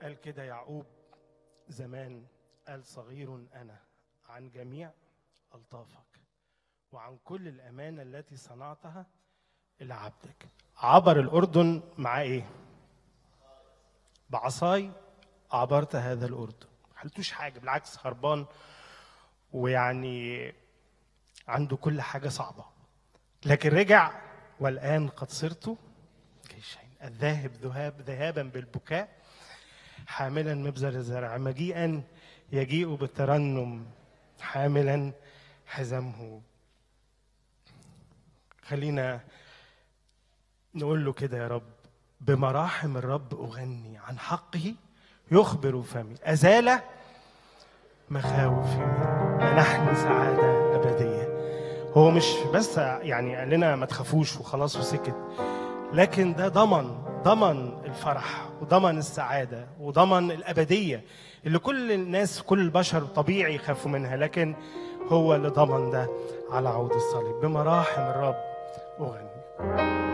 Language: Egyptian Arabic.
قال كده يعقوب زمان قال صغير أنا عن جميع ألطافك وعن كل الأمانة التي صنعتها إلى عبدك عبر الأردن مع إيه؟ بعصاي عبرت هذا الأردن ما حلتوش حاجة بالعكس هربان ويعني عنده كل حاجة صعبة لكن رجع والآن قد صرت كيشين الذاهب ذهاب ذهابا بالبكاء حاملا مبزر الزرع مجيئا يجيء بالترنم حاملا حزمه خلينا نقول له كده يا رب بمراحم الرب أغني عن حقه يخبر فمي أزال مخاوفي منحني سعادة أبدية هو مش بس يعني قال لنا ما تخافوش وخلاص وسكت لكن ده ضمن ضمن الفرح وضمن السعادة وضمن الأبدية اللي كل الناس كل البشر طبيعي يخافوا منها لكن هو اللي ضمن ده على عود الصليب بمراحم الرب أغني